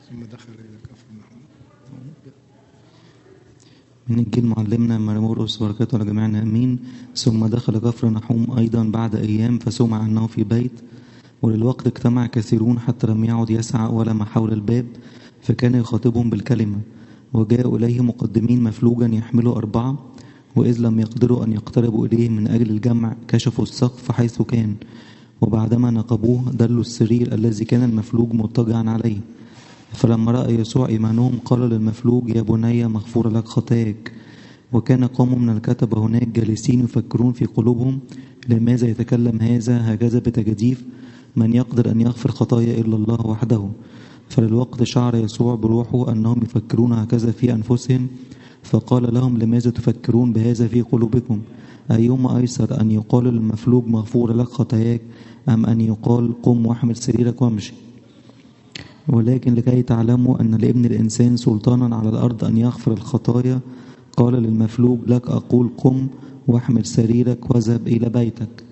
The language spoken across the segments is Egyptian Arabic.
ثم دخل إلى كفر النحوم من إنجيل معلمنا مرمورس بركاته على جميعنا أمين ثم دخل كفر نحوم أيضا بعد أيام فسمع أنه في بيت وللوقت اجتمع كثيرون حتى لم يعد يسعى ولا ما حول الباب فكان يخاطبهم بالكلمة وجاءوا إليه مقدمين مفلوجا يحملوا أربعة وإذ لم يقدروا أن يقتربوا إليه من أجل الجمع كشفوا السقف حيث كان وبعدما نقبوه دلوا السرير الذي كان المفلوج مضطجعا عليه فلما رأى يسوع إيمانهم قال للمفلوج يا بني مغفور لك خطاياك وكان قوم من الكتبة هناك جالسين يفكرون في قلوبهم لماذا يتكلم هذا هكذا بتجديف من يقدر أن يغفر خطايا إلا الله وحده فللوقت شعر يسوع بروحه أنهم يفكرون هكذا في أنفسهم فقال لهم لماذا تفكرون بهذا في قلوبكم أيما أيسر أن يقال للمفلوج مغفور لك خطاياك أم أن يقال قم واحمل سريرك وامشي ولكن لكي تعلموا أن لابن الإنسان سلطانا على الأرض أن يغفر الخطايا قال للمفلوج لك أقول قم واحمل سريرك واذهب إلى بيتك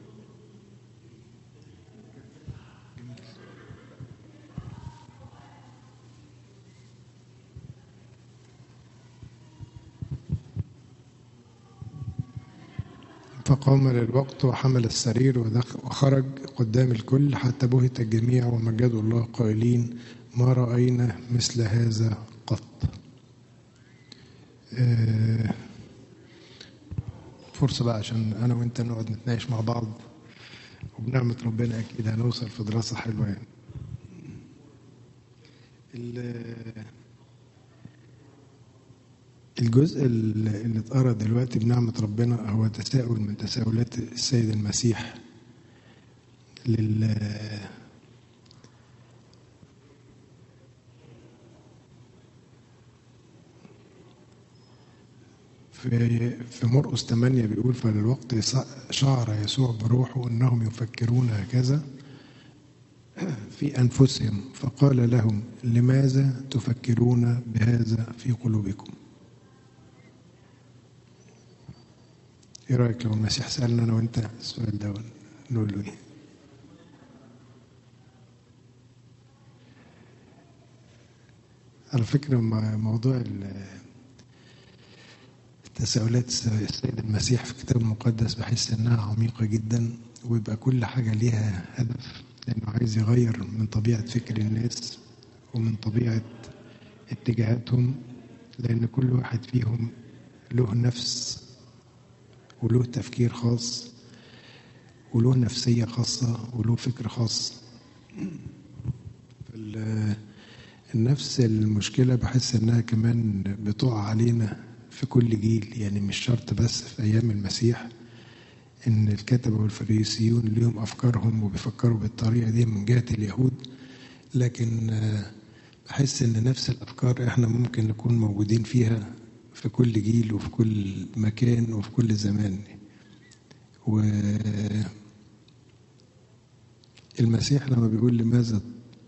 فقام للوقت وحمل السرير ودخل وخرج قدام الكل حتى بهت الجميع ومجدوا الله قائلين ما رأينا مثل هذا قط آه، فرصة بقى عشان أنا وأنت نقعد نتناقش مع بعض وبنعمة ربنا أكيد هنوصل في دراسة حلوة يعني ال- الجزء اللي اللي اتقرا دلوقتي بنعمة ربنا هو تساؤل من تساؤلات السيد المسيح لل في في مرقس 8 بيقول فللوقت شعر يسوع بروحه انهم يفكرون هكذا في انفسهم فقال لهم لماذا تفكرون بهذا في قلوبكم ايه رايك لو المسيح سالنا انا وانت السؤال ده نقول له ايه على فكره م- موضوع ال- التساؤلات السيد المسيح في الكتاب المقدس بحس انها عميقه جدا ويبقى كل حاجه ليها هدف لانه عايز يغير من طبيعه فكر الناس ومن طبيعه اتجاهاتهم لان كل واحد فيهم له نفس وله تفكير خاص وله نفسية خاصة وله فكر خاص فال- النفس المشكلة بحس إنها كمان بتقع علينا في كل جيل يعني مش شرط بس في أيام المسيح إن الكتبة والفريسيون ليهم أفكارهم وبيفكروا بالطريقة دي من جهة اليهود لكن آه، بحس إن نفس الأفكار إحنا ممكن نكون موجودين فيها في كل جيل وفي كل مكان وفي كل زمان و المسيح لما بيقول لماذا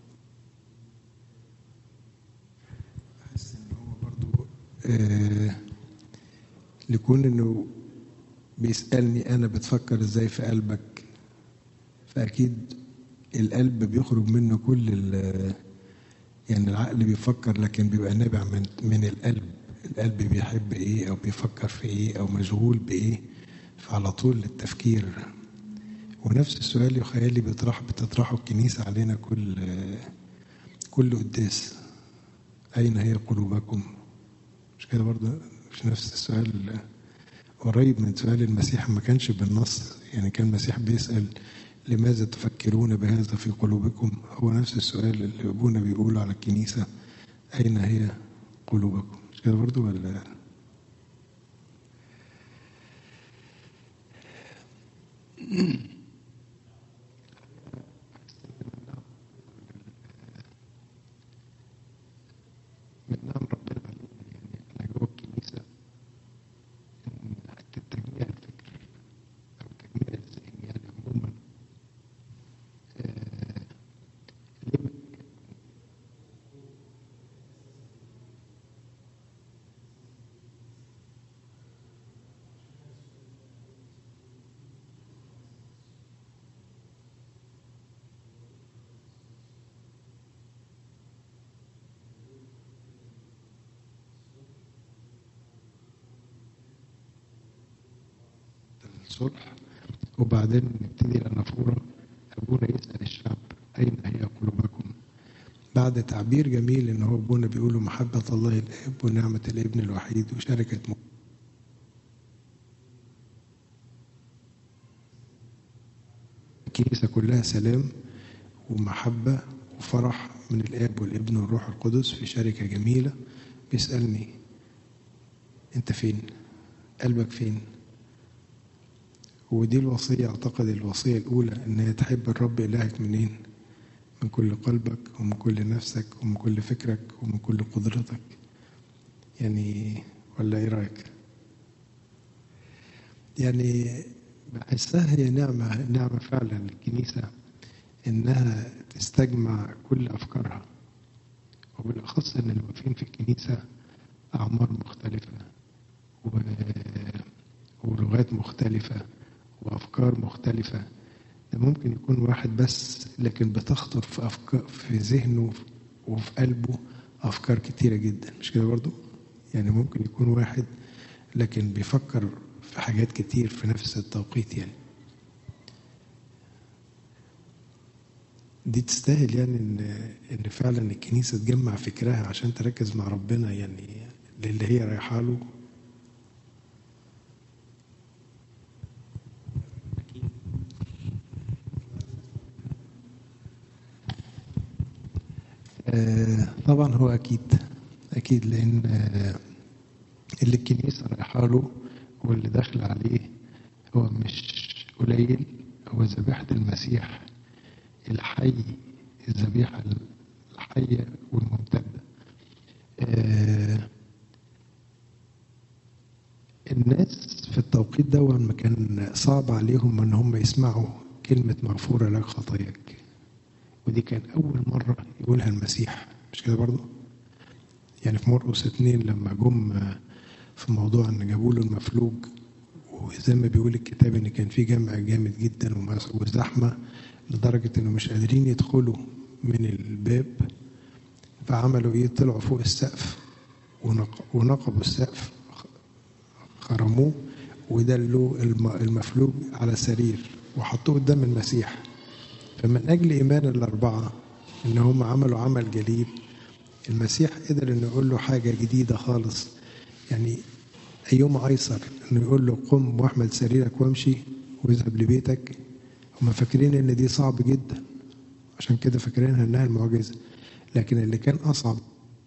بحس ان هو برضو آه لكون انه بيسألني انا بتفكر ازاي في قلبك فاكيد القلب بيخرج منه كل ال- يعني العقل بيفكر لكن بيبقى نابع من من القلب القلب بيحب ايه او بيفكر في ايه او مشغول بايه فعلى طول التفكير ونفس السؤال يخيلي بيطرح بتطرحه الكنيسة علينا كل كل قداس أين هي قلوبكم مش كده برضه مش نفس السؤال قريب من سؤال المسيح ما كانش بالنص يعني كان المسيح بيسأل لماذا تفكرون بهذا في قلوبكم هو نفس السؤال اللي أبونا بيقوله على الكنيسة أين هي قلوبكم مش كده برضه ولا من نعم ربنا علينا يعني احنا جوه الكنيسة إن حتى تجميع الفكر أو تجميع الذهن يعني عموما آه، ليه الصلح وبعدين نبتدي الأنافورة أبونا يسأل الشعب أين هي قلوبكم بعد تعبير جميل إن هو أبونا بيقولوا محبة الله الآب ونعمة الابن الوحيد وشركة م... الكنيسة كلها سلام ومحبة وفرح من الآب والابن والروح القدس في شركة جميلة بيسألني أنت فين؟ قلبك فين؟ ودي الوصية أعتقد الوصية الأولى إن هي تحب الرب إلهك منين؟ من كل قلبك ومن كل نفسك ومن كل فكرك ومن كل قدرتك يعني ولا إيه رأيك؟ يعني بحسها هي نعمة نعمة فعلا للكنيسة إنها تستجمع كل أفكارها وبالأخص إن اللي واقفين في الكنيسة أعمار مختلفة و... ولغات مختلفة وأفكار مختلفة ده ممكن يكون واحد بس لكن بتخطر في أفكار في ذهنه وفي قلبه أفكار كتيرة جدا مش كده برضو؟ يعني ممكن يكون واحد لكن بيفكر في حاجات كتير في نفس التوقيت يعني دي تستاهل يعني ان ان فعلا الكنيسه تجمع فكرها عشان تركز مع ربنا يعني للي هي رايحه له آه طبعا هو اكيد اكيد لان آه اللي الكنيسه رايحه له واللي داخل عليه هو مش قليل هو ذبيحه المسيح الحي الذبيحة الحية والممتدة آه الناس في التوقيت ده ما كان صعب عليهم ان هم يسمعوا كلمة مغفورة لك خطاياك ودي كان أول مرة يقولها المسيح مش كده برضه؟ يعني في مرقس اتنين لما جم في موضوع ان جابوا له المفلوج وزي ما بيقول الكتاب ان كان في جمع جامد جدا وزحمه لدرجة إنه مش قادرين يدخلوا من الباب فعملوا إيه طلعوا فوق السقف ونقبوا السقف خرموه ودلوا المفلوج على سرير وحطوه قدام المسيح فمن أجل إيمان الأربعة إن هم عملوا عمل جليل المسيح قدر إنه يقول له حاجة جديدة خالص يعني أيما أيسر إنه يقول له قم واحمل سريرك وامشي واذهب لبيتك هم فاكرين ان دي صعب جدا عشان كده فاكرينها انها المعجزه لكن اللي كان اصعب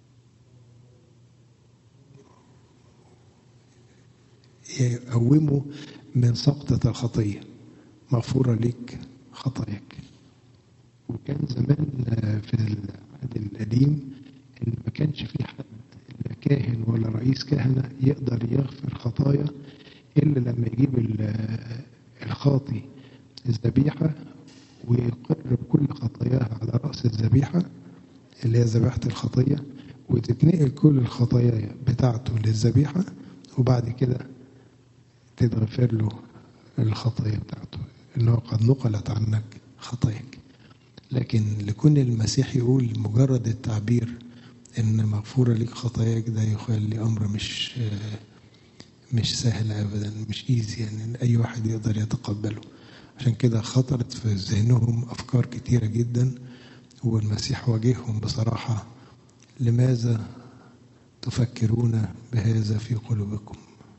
يقوموا من سقطة الخطية مغفورة لك خطاياك وكان زمان في العهد القديم ان ما كانش في حد لا كاهن ولا رئيس كهنة يقدر يغفر خطايا إلا لما يجيب الخاطي الذبيحة ويقر بكل خطاياها على رأس الذبيحة اللي هي ذبيحة الخطية وتتنقل كل الخطايا بتاعته للذبيحة وبعد كده تتغفر له الخطايا بتاعته إنه قد نقلت عنك خطاياك لكن لكون المسيح يقول مجرد التعبير إن مغفورة لك خطاياك ده يخلي أمر مش مش سهل أبدا مش إيزي يعني إن أي واحد يقدر يتقبله عشان كده خطرت في ذهنهم أفكار كتيرة جدا والمسيح واجههم بصراحة لماذا تفكرون بهذا في قلوبكم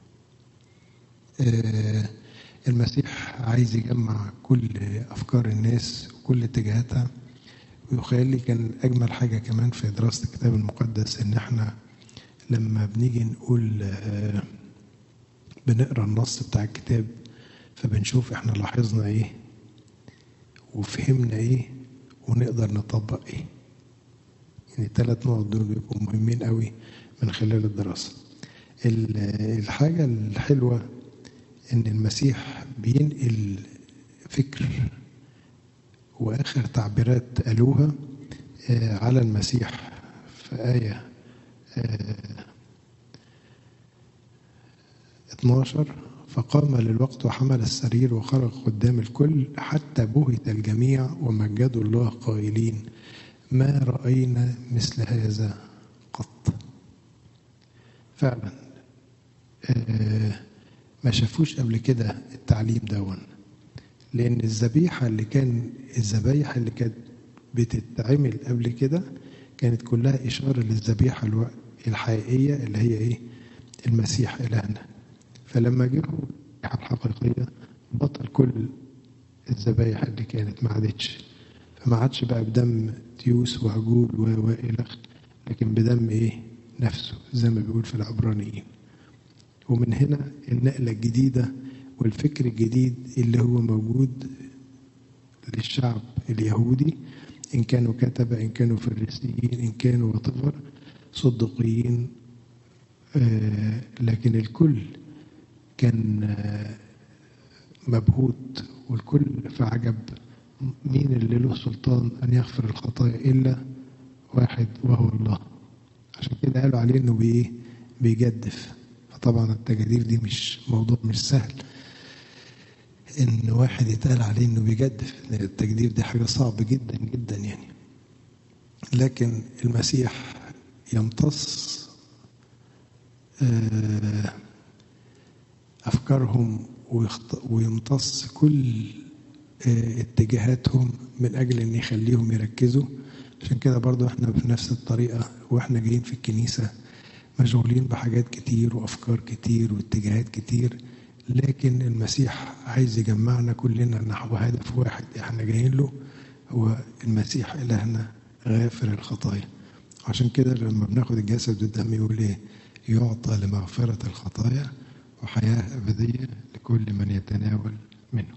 آه المسيح عايز يجمع كل أفكار الناس وكل اتجاهاتها ويخيل كان أجمل حاجة كمان في دراسة الكتاب المقدس إن إحنا لما بنيجي نقول آه بنقرا النص بتاع الكتاب فبنشوف احنا لاحظنا ايه وفهمنا ايه ونقدر نطبق ايه يعني الثلاث نقط دول بيبقوا مهمين قوي من خلال الدراسة الحاجة الحلوة ان المسيح بينقل فكر واخر تعبيرات قالوها على المسيح في آية 12 فقام للوقت وحمل السرير وخرج قدام الكل حتى بهت الجميع ومجدوا الله قائلين ما رأينا مثل هذا قط فعلا ما شافوش قبل كده التعليم دون لأن الذبيحة اللي كان الذبايح اللي كانت بتتعمل قبل كده كانت كلها إشارة للذبيحة الو- الحقيقية اللي هي إيه؟ المسيح إلهنا فلما جه الذبيحة الحقيقية بطل كل الذبايح اللي كانت ما عادتش فما عادش بقى بدم تيوس وعجول و وإلخ لكن بدم إيه؟ نفسه زي ما بيقول في العبرانيين ومن هنا النقلة الجديدة والفكر الجديد اللي هو موجود للشعب اليهودي إن كانوا كتبة إن كانوا فريسيين إن كانوا وطفر صدقيين آه لكن الكل كان آه مبهوت والكل في عجب مين اللي له سلطان أن يغفر الخطايا إلا واحد وهو الله عشان كده قالوا عليه إنه بإيه بيجدف فطبعا التجاديف دي مش موضوع مش سهل ان واحد يتقال عليه انه بيجدف التجديف دي حاجه صعبه جدا جدا يعني لكن المسيح يمتص آه، افكارهم ويخط- ويمتص كل آه، اتجاهاتهم من اجل ان يخليهم يركزوا عشان كده برضو احنا بنفس الطريقه واحنا جايين في الكنيسه مشغولين بحاجات كتير وافكار كتير واتجاهات كتير لكن المسيح عايز يجمعنا كلنا نحو هدف واحد احنا جايين له هو المسيح الهنا غافر الخطايا عشان كده لما بناخد الجسد والدم يقول ايه يعطى لمغفرة الخطايا وحياة أبدية لكل من يتناول منه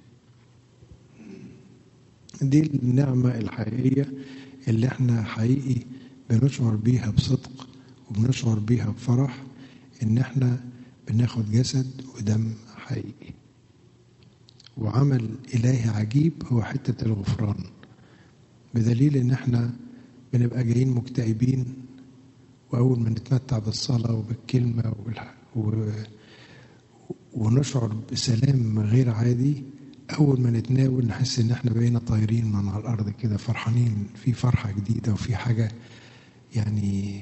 دي النعمة الحقيقية اللي احنا حقيقي بنشعر بيها بصدق وبنشعر بيها بفرح ان احنا بناخد جسد ودم حقيقي وعمل إلهي عجيب هو حتة الغفران بدليل ان احنا بنبقى جايين مكتئبين واول ما نتمتع بالصلاة وبالكلمة والح... و... ونشعر بسلام غير عادي اول ما نتناول نحس ان احنا بقينا طايرين من على الارض كده فرحانين في فرحه جديده وفي حاجه يعني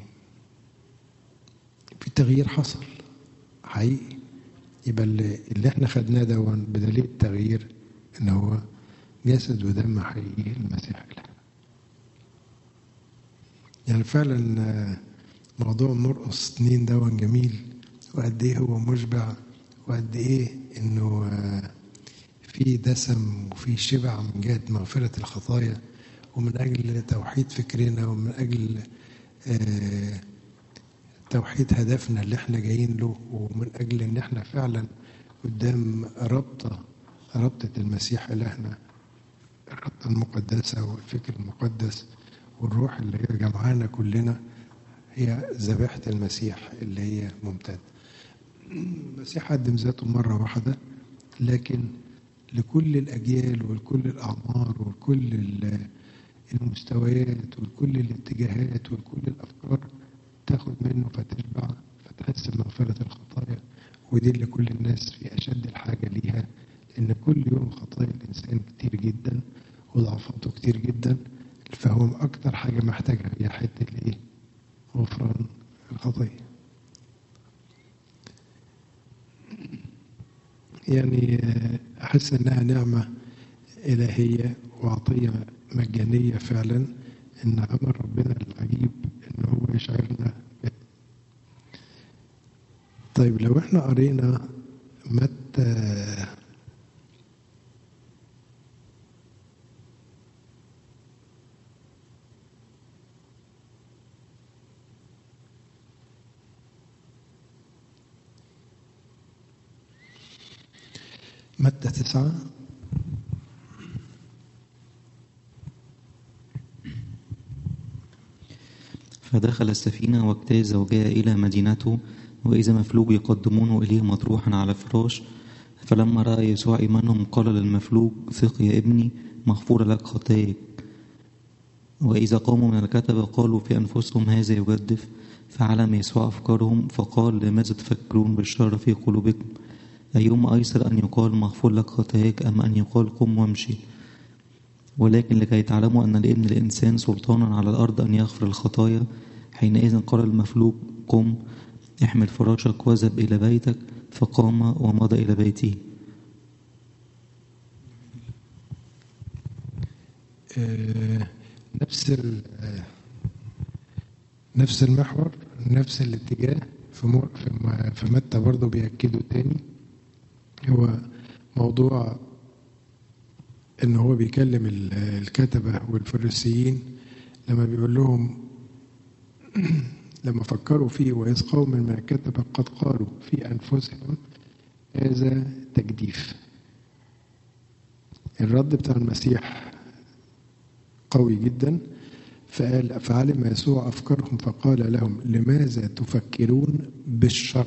في تغيير حصل حقيقي يبقى اللي, اللي احنا خدناه ده بدليل التغيير ان هو جسد ودم حقيقي المسيح اله يعني فعلا موضوع مرقص اتنين ده جميل وقد ايه هو مشبع وقد ايه انه في دسم وفي شبع من جهة مغفرة الخطايا ومن أجل توحيد فكرنا ومن أجل توحيد هدفنا اللي احنا جايين له ومن أجل إن احنا فعلا قدام ربطة ربطة المسيح إلهنا الربطة المقدسة والفكر المقدس والروح اللي هي جمعانا كلنا هي ذبيحة المسيح اللي هي ممتدة المسيح قدم ذاته مرة واحدة لكن لكل الأجيال ولكل الأعمار ولكل المستويات ولكل الاتجاهات ولكل الأفكار تاخد منه فتشبع فتحس بمغفرة الخطايا ودي اللي كل الناس في أشد الحاجة ليها لأن كل يوم خطايا الإنسان كتير جدا وضعفاته كتير جدا فهو أكتر حاجة محتاجها هي حتة الإيه؟ غفران الخطية يعني أحس إنها نعمة إلهية وعطية مجانية فعلا إن عمل ربنا العجيب إن هو يشعرنا طيب لو إحنا قرينا متى متى تسعة فدخل السفينة واجتاز وجاء إلى مدينته وإذا مفلوج يقدمونه إليه مطروحا على فراش فلما رأى يسوع إيمانهم قال للمفلوج ثق يا ابني مغفور لك خطاياك وإذا قاموا من الكتبة قالوا في أنفسهم هذا يجدف فعلم يسوع أفكارهم فقال لماذا تفكرون بالشر في قلوبكم أيهما أيسر أن يقال مغفور لك خطاياك أم أن يقال قم وامشي ولكن لكي تعلموا أن لابن الإنسان سلطانا على الأرض أن يغفر الخطايا حينئذ قال المفلوج قم احمل فراشك واذهب إلى بيتك فقام ومضى إلى بيته آه، نفس ال- آه، نفس المحور نفس الاتجاه في مو- في م- في متى برضه بيأكدوا تاني هو موضوع ان هو بيكلم ال- الكتبة والفريسيين لما بيقول لهم لما فكروا فيه وإذ قوم من الكتبة قد قالوا في أنفسهم هذا تجديف الرد بتاع المسيح قوي جدا فقال فعلم يسوع أفكارهم فقال لهم لماذا تفكرون بالشر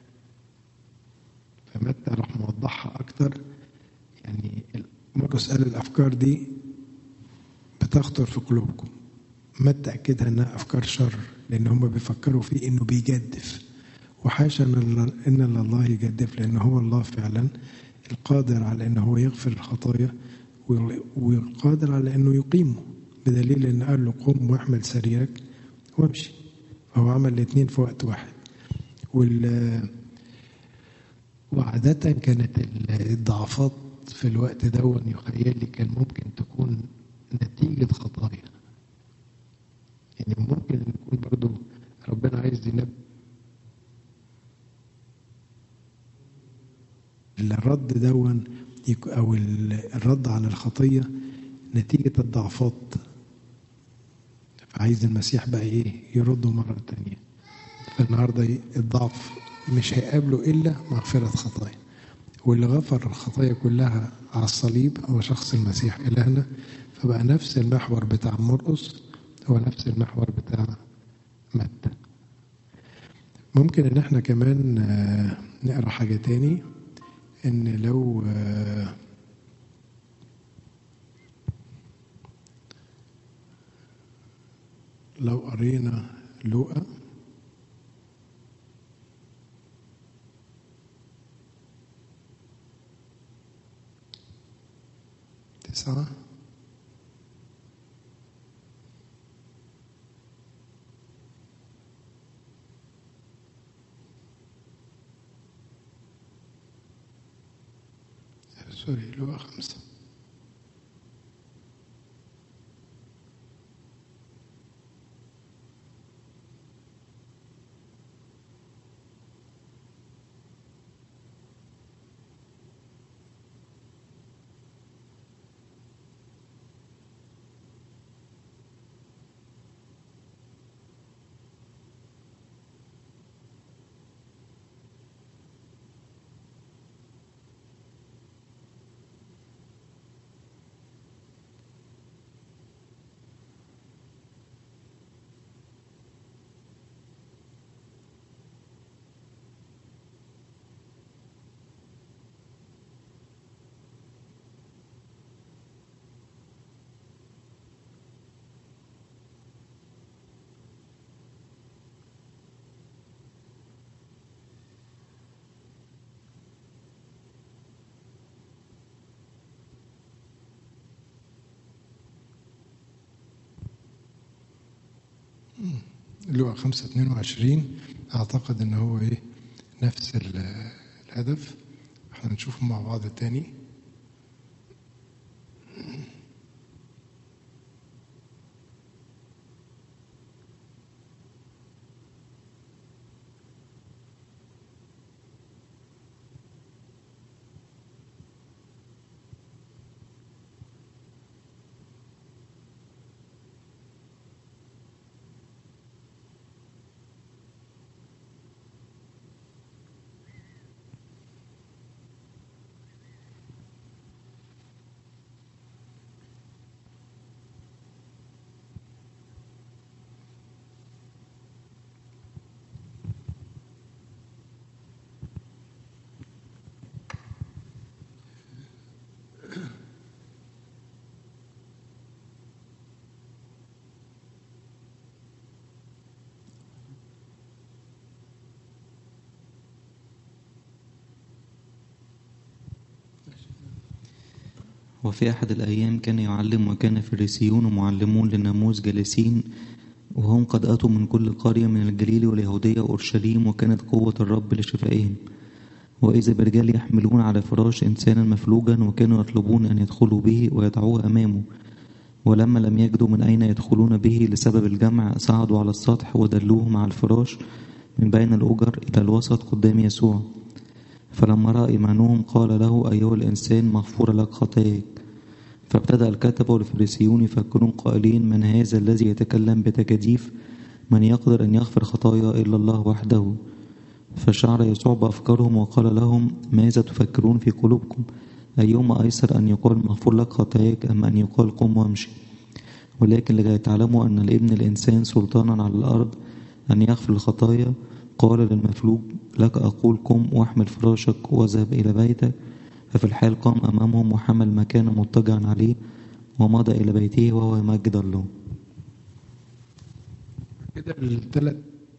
فمتى راح موضحها أكتر يعني مرقس قال الأفكار دي بتخطر في قلوبكم متى أكدها إنها أفكار شر لأن هم بيفكروا فيه إنه بيجدف وحاشا إن الله- إن الله يجدف لأن هو الله فعلا القادر على إنه هو يغفر الخطايا وال- والقادر على إنه يقيمه بدليل إن قال له قم واحمل سريرك وامشي فهو عمل الاثنين في وقت واحد وال وعادة كانت الضعفات في الوقت ده يخيل لي كان ممكن تكون نتيجة خطايا يعني ممكن يكون برضو ربنا عايز ينبه الرد دون يك- او ال- الرد على الخطيه نتيجه الضعفات فعايز المسيح بقى ايه يرده مره تانية فالنهارده ي- الضعف مش هيقابله الا مغفره خطايا واللي غفر الخطايا كلها على الصليب هو شخص المسيح الهنا فبقى نفس المحور بتاع مرقس هو نفس المحور بتاع متى ممكن ان احنا كمان آه، نقرا حاجه تاني ان لو آه، لو قرينا لوقا تسعة سوري لوقا خمسة لوقا 5 22 اعتقد ان هو ايه نفس ال- الهدف احنا نشوفه مع بعض تاني وفي أحد الأيام كان يعلم وكان فريسيون ومعلمون للناموس جالسين وهم قد أتوا من كل قرية من الجليل واليهودية وأورشليم وكانت قوة الرب لشفائهم وإذا برجال يحملون على فراش إنسانا مفلوجا وكانوا يطلبون أن يدخلوا به ويدعوه أمامه ولما لم يجدوا من أين يدخلون به لسبب الجمع صعدوا على السطح ودلوه مع الفراش من بين الأجر إلى الوسط قدام يسوع فلما رأى إيمانهم قال له أيها الإنسان مغفور لك خطاياك فابتدأ الكتبة والفريسيون يفكرون قائلين من هذا الذي يتكلم بتجاديف من يقدر أن يغفر خطايا إلا الله وحده فشعر يسوع بأفكارهم وقال لهم ماذا تفكرون في قلوبكم أيهما أيسر أن يقال مغفور لك خطاياك أم أن يقال قم وامشي ولكن لكي تعلموا أن الابن الإنسان سلطانا على الأرض أن يغفر الخطايا قال للمفلوج لك أقول قم واحمل فراشك واذهب إلى بيتك ففي الحال قام أمامهم وحمل ما كان مضطجعا عليه ومضى إلى بيته وهو يمجد الله كده الثلاث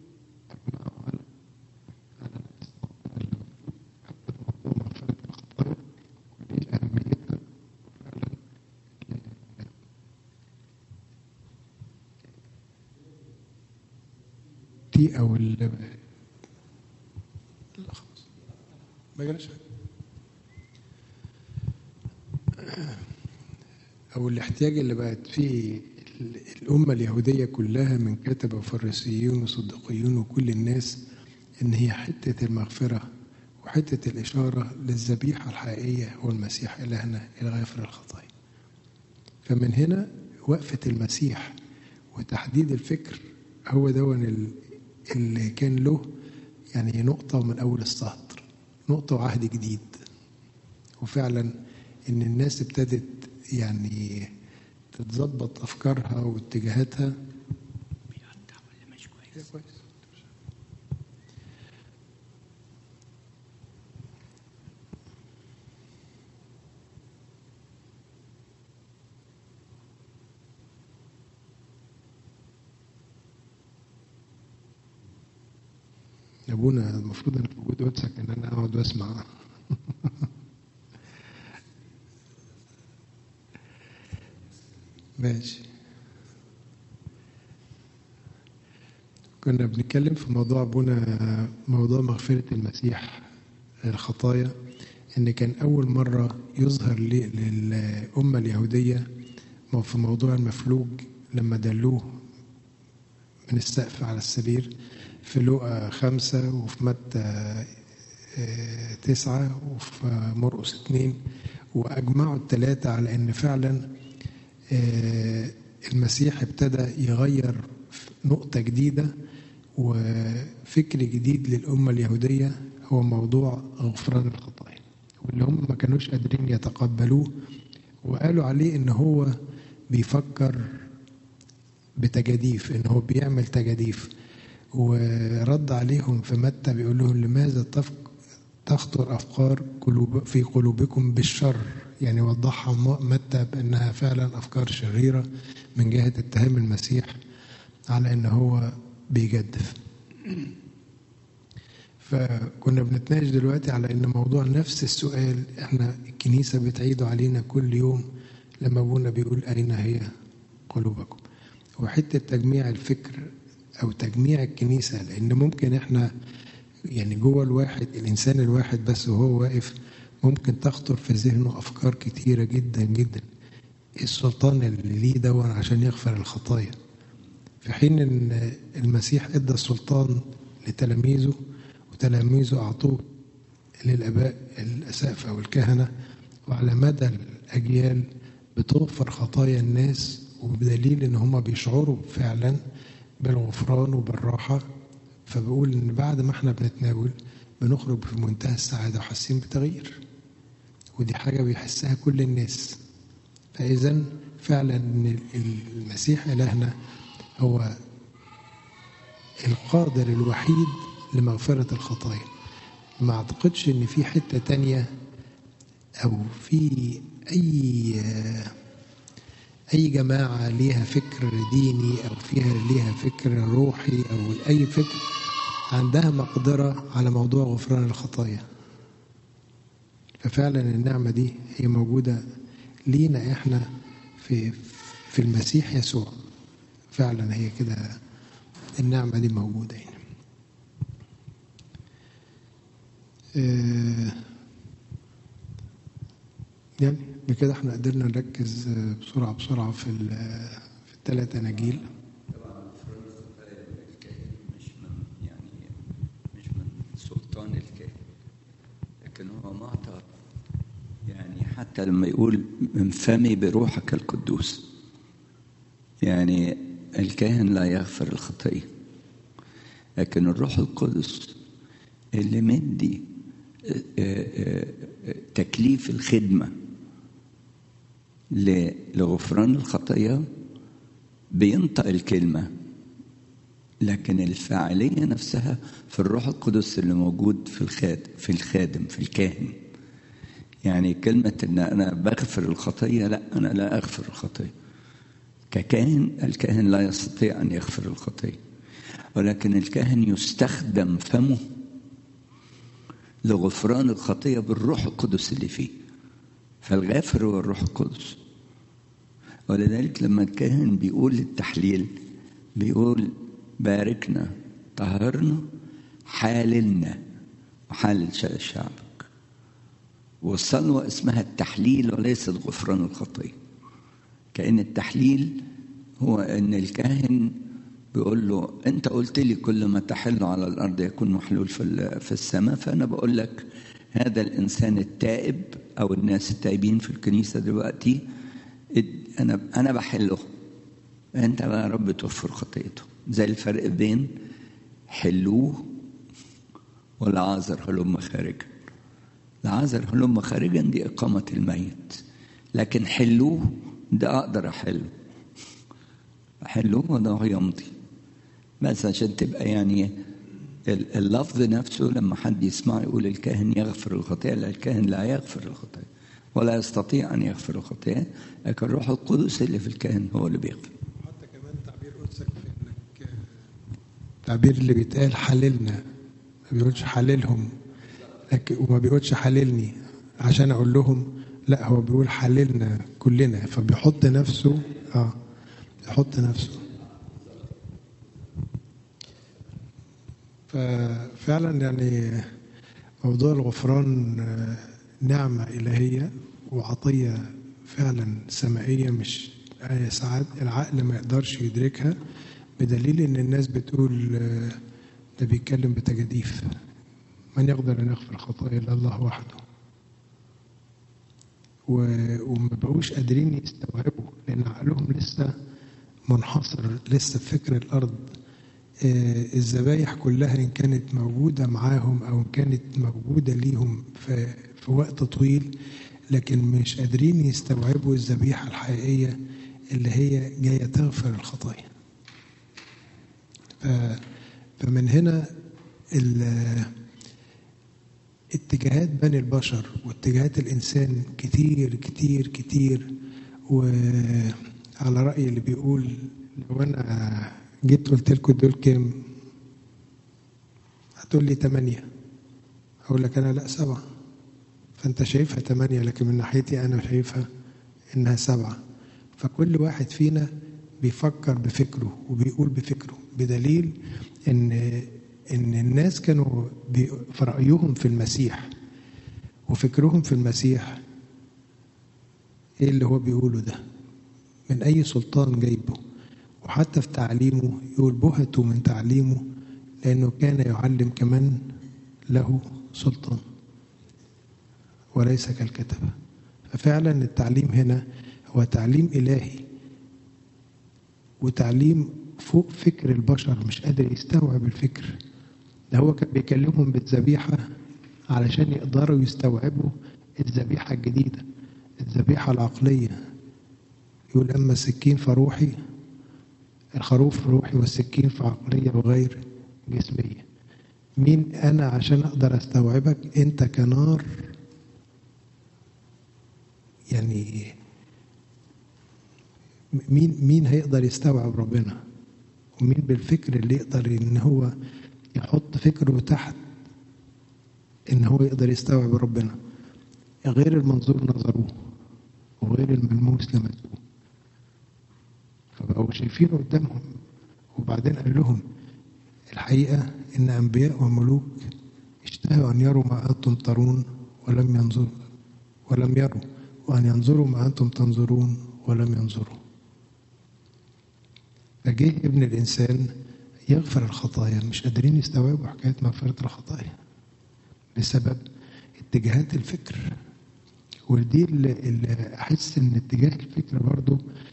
دي او ال لا خلاص ما جالش حاجة. او الاحتياج اللي بقت فيه ال- الامه اليهوديه كلها من كتبه وفريسيون وصدقيون وكل الناس ان هي حته المغفره وحته الاشاره للذبيحه الحقيقيه هو المسيح الهنا الى غفر الخطايا فمن هنا وقفه المسيح وتحديد الفكر هو دون ال- اللي كان له يعني نقطه من اول السطر نقطه وعهد جديد وفعلا ان الناس ابتدت يعني تتظبط افكارها واتجاهاتها كويس يا ابونا المفروض انا في وجود قدسك ان انا اقعد واسمع ماشي كنا بنتكلم في موضوع ابونا موضوع مغفرة المسيح للخطايا ان كان اول مرة يظهر ل- للأمة اليهودية في موضوع المفلوج لما دلوه من السقف على السرير في لوقا خمسة وفي متى آه، تسعة وفي مرقس اتنين وأجمعوا الثلاثة على أن فعلا آه، المسيح ابتدى يغير نقطة جديدة وفكر جديد للأمة اليهودية هو موضوع غفران الخطايا واللي هم ما كانوش قادرين يتقبلوه وقالوا عليه ان هو بيفكر بتجاديف ان هو بيعمل تجاديف ورد عليهم في متى بيقول لهم لماذا تفك تخطر افكار قلوب في قلوبكم بالشر يعني وضحها م- متى بانها فعلا افكار شريره من جهه اتهام المسيح على ان هو بيجدف فكنا بنتناقش دلوقتي على ان موضوع نفس السؤال احنا الكنيسه بتعيده علينا كل يوم لما ابونا بيقول اين هي قلوبكم وحته تجميع الفكر او تجميع الكنيسه لان ممكن احنا يعني جوه الواحد الانسان الواحد بس وهو واقف ممكن تخطر في ذهنه افكار كتيره جدا جدا السلطان اللي ليه دون عشان يغفر الخطايا في حين ان المسيح ادى السلطان لتلاميذه وتلاميذه اعطوه للاباء الاسافه والكهنه وعلى مدى الاجيال بتغفر خطايا الناس وبدليل ان هم بيشعروا فعلا بالغفران وبالراحه فبقول ان بعد ما احنا بنتناول بنخرج في منتهى السعاده وحاسين بتغيير ودي حاجه بيحسها كل الناس فاذا فعلا ان المسيح الهنا هو القادر الوحيد لمغفرة الخطايا ما اعتقدش ان في حتة تانية او في اي اي جماعة ليها فكر ديني او فيها ليها فكر روحي او اي فكر عندها مقدرة على موضوع غفران الخطايا ففعلا النعمة دي هي موجودة لينا احنا في في المسيح يسوع فعلا هي كده النعمة دي موجودة يعني آه، يعني بكده احنا قدرنا نركز آه، بسرعة بسرعة في ال- في الثلاث أناجيل طبعا فرنسا الكاهن مش من يعني مش من سلطان الكاهن لكن هو معطى يعني حتى لما يقول من فمي بروحك القدوس يعني الكاهن لا يغفر الخطية لكن الروح القدس اللي مدي آه، آه، آه، تكليف الخدمة ل- لغفران الخطية بينطق الكلمة لكن الفاعلية نفسها في الروح القدس اللي موجود في الخادم في الخادم في الكاهن يعني كلمة إن أنا بغفر الخطية لا أنا لا أغفر الخطية ككاهن الكاهن لا يستطيع أن يغفر الخطية ولكن الكاهن يستخدم فمه لغفران الخطية بالروح القدس اللي فيه فالغافر هو الروح القدس ولذلك لما الكاهن بيقول التحليل بيقول باركنا طهرنا حاللنا وحالل شعبك والصلوة اسمها التحليل وليس غفران الخطية كأن التحليل هو أن الكاهن بيقول له أنت قلت لي كل ما تحل على الأرض يكون محلول في ال- في السماء فأنا بقول لك هذا الإنسان التائب أو الناس التائبين في الكنيسة دلوقتي اد- أنا أنا بحله أنت بقى يا رب توفر خطيته زي الفرق بين حلوه والعازر هلم خارجا العازر هلم خارجا دي إقامة الميت لكن حلوه ده أقدر أحله أحلوه وده يمضي بس عشان تبقى يعني ال- اللفظ نفسه لما حد يسمع يقول الكاهن يغفر الخطيئة لا الكاهن لا يغفر الخطيئة ولا يستطيع أن يغفر الخطيئة لكن الروح القدس اللي في الكاهن هو اللي بيغفر حتى كمان تعبير قدسك في انك آه، التعبير اللي بيتقال حللنا ما بيقولش حللهم لكن وما بيقولش حللني عشان اقول لهم لا هو بيقول حللنا كلنا فبيحط نفسه اه بيحط نفسه ففعلا يعني موضوع الغفران آه، نعمة إلهية وعطية فعلا سمائية مش آية ساعات العقل ما يقدرش يدركها بدليل إن الناس بتقول آه، ده بيتكلم بتجاديف من يقدر أن يغفر خطايا إلا الله وحده و- وما بقوش قادرين يستوعبوا لأن عقلهم لسه منحصر لسه في فكر الأرض آه، الذبايح كلها إن كانت موجودة معاهم أو إن كانت موجودة ليهم في, في وقت طويل لكن مش قادرين يستوعبوا الذبيحة الحقيقية اللي هي جاية تغفر الخطايا ف- فمن هنا ال- اتجاهات بني البشر واتجاهات الإنسان كتير كتير كتير وعلى رأي اللي بيقول لو أنا جيت قلت لكم دول كام هتقول لي ثمانية أقول لك أنا لا سبعة فأنت شايفها ثمانية لكن من ناحيتي أنا شايفها إنها سبعة فكل واحد فينا بيفكر بفكره وبيقول بفكره بدليل إن إن الناس كانوا بي- في رأيهم في المسيح وفكرهم في المسيح إيه اللي هو بيقوله ده من أي سلطان جايبه وحتى في تعليمه يقول بهتوا من تعليمه لأنه كان يعلم كمان له سلطان وليس كالكتبة ففعلا التعليم هنا هو تعليم إلهي وتعليم فوق فكر البشر مش قادر يستوعب الفكر ده هو كان بيكلمهم بالذبيحة علشان يقدروا يستوعبوا الذبيحة الجديدة الذبيحة العقلية يقول أما السكين فروحي الخروف روحي والسكين في عقلية وغير جسمية مين أنا عشان أقدر أستوعبك أنت كنار يعني مين مين هيقدر يستوعب ربنا ومين بالفكر اللي يقدر ان هو يحط فكره تحت ان هو يقدر يستوعب ربنا غير المنظور نظروه وغير الملموس لمسوه فبقوا شايفينه قدامهم وبعدين قال لهم الحقيقة إن أنبياء وملوك اشتهوا أن يروا ما أنتم ترون ولم ينظروا ولم يروا وأن ينظروا ما أنتم تنظرون ولم ينظروا فجه ابن الإنسان يغفر الخطايا مش قادرين يستوعبوا حكاية مغفرة الخطايا بسبب اتجاهات الفكر ودي اللي, اللي أحس إن اتجاه الفكر برضو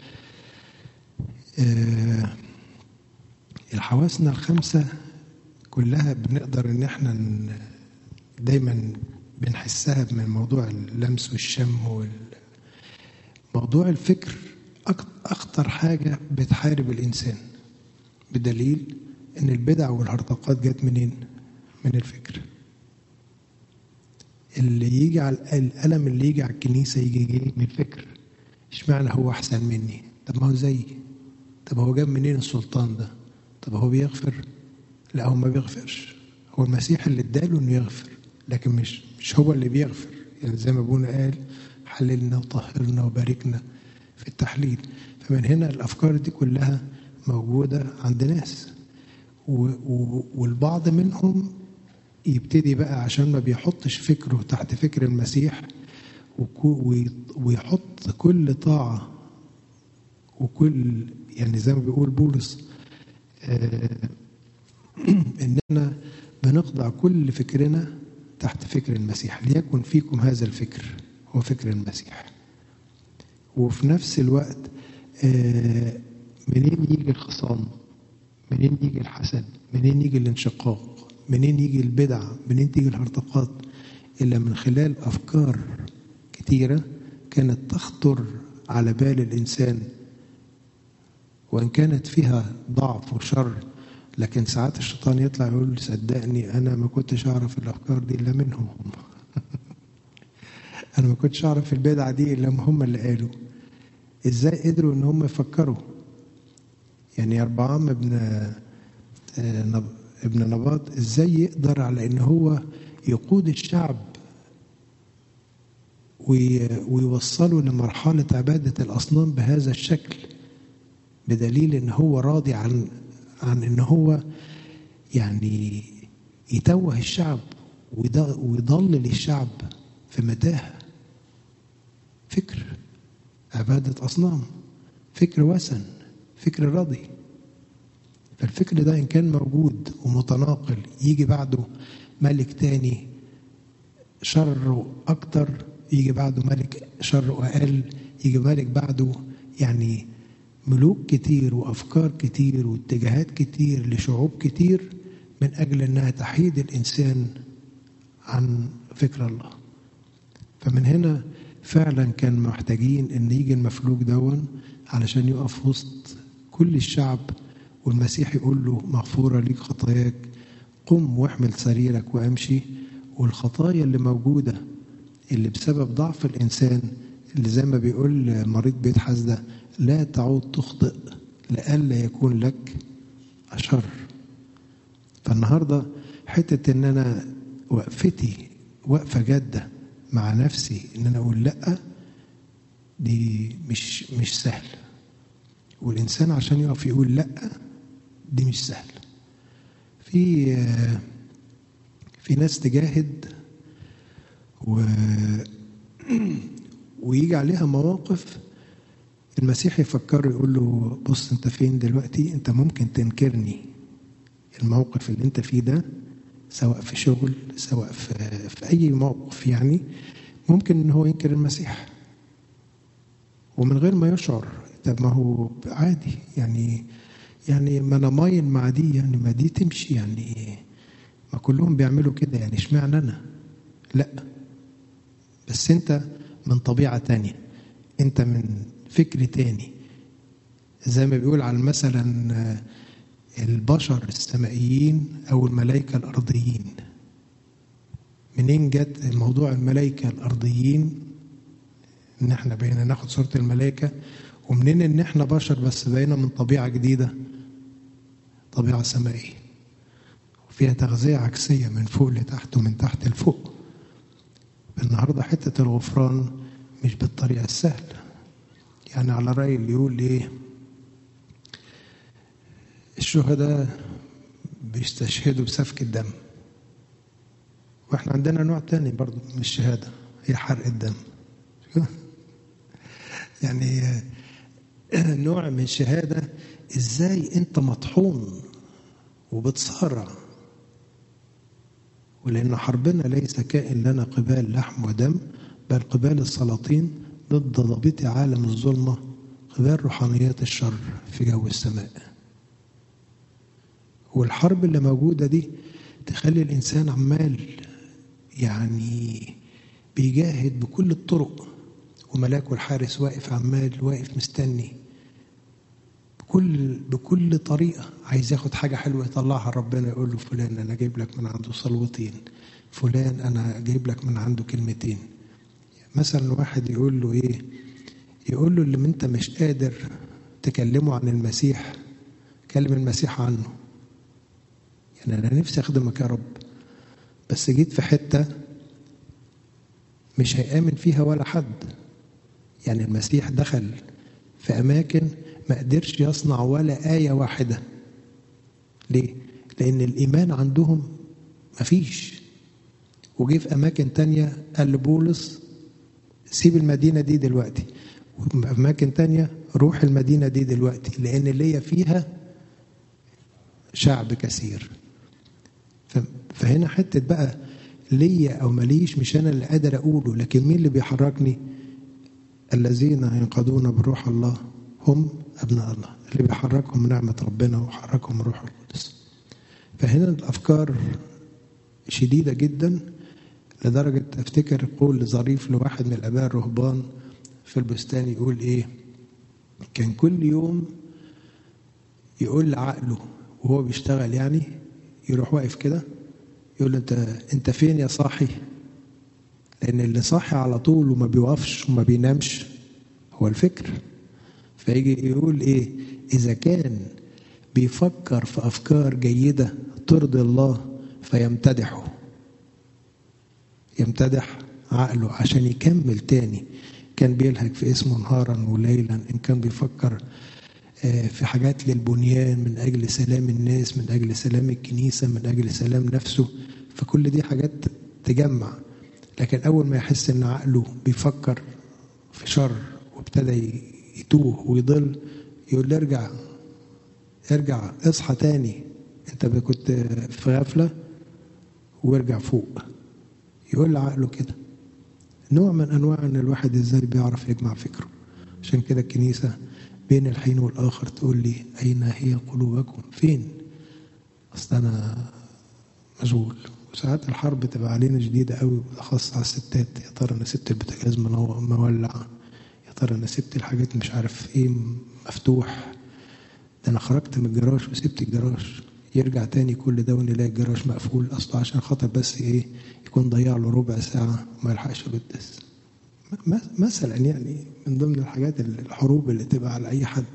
آه الحواسنا الخمسة كلها بنقدر إن احنا ن- دايما بنحسها من موضوع اللمس والشم وال... موضوع الفكر أك- أخطر حاجة بتحارب الإنسان بدليل إن البدع والهرطقات جت منين؟ من الفكر اللي يجي على الألم اللي يجي على الكنيسة يجي جاي من الفكر اشمعنى هو أحسن مني؟ طب ما هو زيي طب هو جاب منين السلطان ده؟ طب هو بيغفر؟ لا هو ما بيغفرش هو المسيح اللي اداله انه يغفر لكن مش مش هو اللي بيغفر يعني زي ما ابونا قال حللنا وطهرنا وباركنا في التحليل فمن هنا الافكار دي كلها موجوده عند ناس و- و- والبعض منهم يبتدي بقى عشان ما بيحطش فكره تحت فكر المسيح وكو- وي- ويحط كل طاعه وكل يعني زي ما بيقول بولس آه، اننا بنخضع كل فكرنا تحت فكر المسيح ليكن فيكم هذا الفكر هو فكر المسيح وفي نفس الوقت آه، منين يجي الخصام منين يجي الحسد منين يجي الانشقاق منين يجي البدع منين تيجي الهرطقات الا من خلال افكار كتيره كانت تخطر على بال الانسان وان كانت فيها ضعف وشر لكن ساعات الشيطان يطلع يقول صدقني انا ما كنتش اعرف الافكار دي الا منهم هم انا ما كنتش اعرف البدعه دي الا هم اللي قالوا ازاي قدروا ان هم يفكروا يعني اربعام ابن آه، نب- ابن نباط ازاي يقدر على ان هو يقود الشعب وي- ويوصله لمرحله عباده الاصنام بهذا الشكل بدليل ان هو راضي عن عن ان هو يعني يتوه الشعب ويض- ويضلل الشعب في متاهه فكر عباده اصنام فكر وثن فكر رضي فالفكر ده ان كان موجود ومتناقل يجي بعده ملك تاني شره اكتر يجي بعده ملك شره اقل يجي ملك بعده يعني ملوك كتير وافكار كتير واتجاهات كتير لشعوب كتير من اجل انها تحيد الانسان عن فكر الله فمن هنا فعلا كان محتاجين ان يجي المفلوج دون علشان يقف وسط كل الشعب والمسيح يقول له مغفورة ليك خطاياك قم واحمل سريرك وامشي والخطايا اللي موجودة اللي بسبب ضعف الإنسان اللي زي ما بيقول مريض بيت حسدة لا تعود تخطئ لئلا يكون لك أشر فالنهاردة حتة إن أنا وقفتي وقفة جادة مع نفسي إن أنا أقول لأ دي مش مش سهل والإنسان عشان يقف يقول لأ دي مش سهل في في ناس تجاهد و ويجي عليها مواقف المسيح يفكر يقول له بص انت فين دلوقتي انت ممكن تنكرني الموقف اللي انت فيه ده سواء في شغل سواء في, في اي موقف يعني ممكن ان هو ينكر المسيح ومن غير ما يشعر طب ما هو عادي يعني يعني ما انا مايل مع دي يعني ما دي تمشي يعني ما كلهم بيعملوا كده يعني اشمعنى انا لا بس انت من طبيعة تانية انت من فكر تاني زي ما بيقول على مثلا البشر السمائيين او الملائكة الارضيين منين جت موضوع الملائكة الارضيين ان احنا بقينا ناخد صورة الملائكة ومنين ان احنا بشر بس بقينا من طبيعة جديدة طبيعة سمائية وفيها تغذية عكسية من فوق لتحت ومن تحت لفوق النهارده حتة الغفران مش بالطريقة السهلة يعني على رأي اللي يقول إيه الشهداء بيستشهدوا بسفك الدم واحنا عندنا نوع تاني برضو من الشهادة هي حرق الدم يعني نوع من الشهادة ازاي انت مطحون وبتصارع ولأن حربنا ليس كائن لنا قبال لحم ودم بل قبال السلاطين ضد ضابط عالم الظلمة قبال روحانيات الشر في جو السماء والحرب اللي موجودة دي تخلي الإنسان عمال يعني بيجاهد بكل الطرق وملاكه الحارس واقف عمال واقف مستني بكل بكل طريقة عايز ياخد حاجة حلوة يطلعها ربنا يقول له فلان أنا جايب لك من عنده صلوتين فلان أنا جايب لك من عنده كلمتين مثلا واحد يقول له إيه يقول له اللي أنت مش قادر تكلمه عن المسيح كلم المسيح عنه يعني أنا نفسي أخدمك يا رب بس جيت في حتة مش هيآمن فيها ولا حد يعني المسيح دخل في أماكن ما قدرش يصنع ولا آية واحدة ليه؟ لأن الإيمان عندهم مفيش وجه في أماكن تانية قال لبولس سيب المدينة دي دلوقتي وفي أماكن تانية روح المدينة دي دلوقتي لأن اللي فيها شعب كثير فهنا حتة بقى ليا أو ماليش مش أنا اللي قادر أقوله لكن مين اللي بيحركني الذين ينقضون بروح الله هم أبناء الله اللي بيحركهم نعمة ربنا وحركهم روح القدس فهنا الأفكار شديدة جدا لدرجة أفتكر قول ظريف لواحد من الآباء الرهبان في البستان يقول إيه كان كل يوم يقول لعقله وهو بيشتغل يعني يروح واقف كده يقول له انت انت فين يا صاحي لان اللي صاحي على طول وما بيوقفش وما بينامش هو الفكر فيجي يقول ايه اذا كان بيفكر في افكار جيده ترضي الله فيمتدحه يمتدح عقله عشان يكمل تاني كان بيلهج في اسمه نهارا وليلا ان كان بيفكر في حاجات للبنيان من اجل سلام الناس من اجل سلام الكنيسه من اجل سلام نفسه فكل دي حاجات تجمع لكن اول ما يحس ان عقله بيفكر في شر وابتدى يتوه ويضل يقول له ارجع ارجع اصحى تاني انت كنت في غفله وارجع فوق يقول لعقله كده نوع من انواع ان الواحد ازاي بيعرف يجمع فكره عشان كده الكنيسه بين الحين والآخر تقول لي أين هي قلوبكم فين أصل أنا مشغول وساعات الحرب تبقى علينا شديدة قوي بالأخص على الستات يا ترى أنا سبت البوتاجاز مولع يا ترى أنا سبت الحاجات مش عارف إيه مفتوح ده أنا خرجت من الجراج وسبت الجراج يرجع تاني كل ده ونلاقي الجراج مقفول أصله عشان خاطر بس إيه يكون ضيع له ربع ساعة وما يلحقش يقدس مثلا يعني من ضمن الحاجات الحروب اللي تبقى على اي حد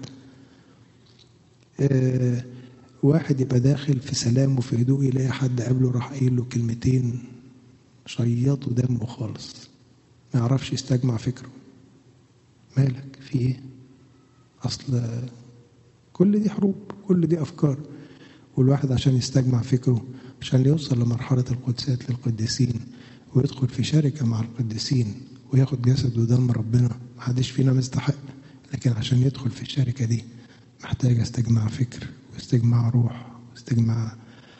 آه واحد يبقى داخل في سلام وفي هدوء يلاقي حد قبله راح قايل له كلمتين شيطوا دمه خالص ما يعرفش يستجمع فكره مالك في ايه اصل كل دي حروب كل دي افكار والواحد عشان يستجمع فكره عشان يوصل لمرحله القدسات للقديسين ويدخل في شركه مع القديسين وياخد جسد ودم ربنا محدش فينا مستحق لكن عشان يدخل في الشركة دي محتاج استجمع فكر واستجماع روح واستجماع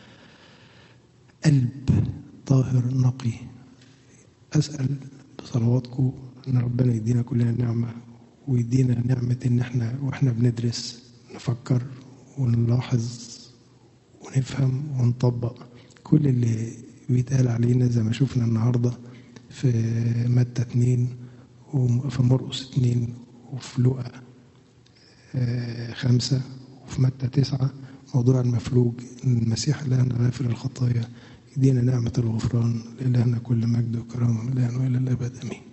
قلب طاهر نقي أسأل بصلواتكم إن ربنا يدينا كلنا نعمة ويدينا نعمة إن إحنا وإحنا بندرس نفكر ونلاحظ ونفهم ونطبق كل اللي بيتقال علينا زي ما شفنا النهارده في متى اتنين وفي مرقس اتنين وفي لوقا خمسة وفي متى تسعة موضوع المفلوج المسيح لنا غافر الخطايا يدينا نعمة الغفران لإلهنا كل مجد وكرامة من الآن وإلى الأبد آمين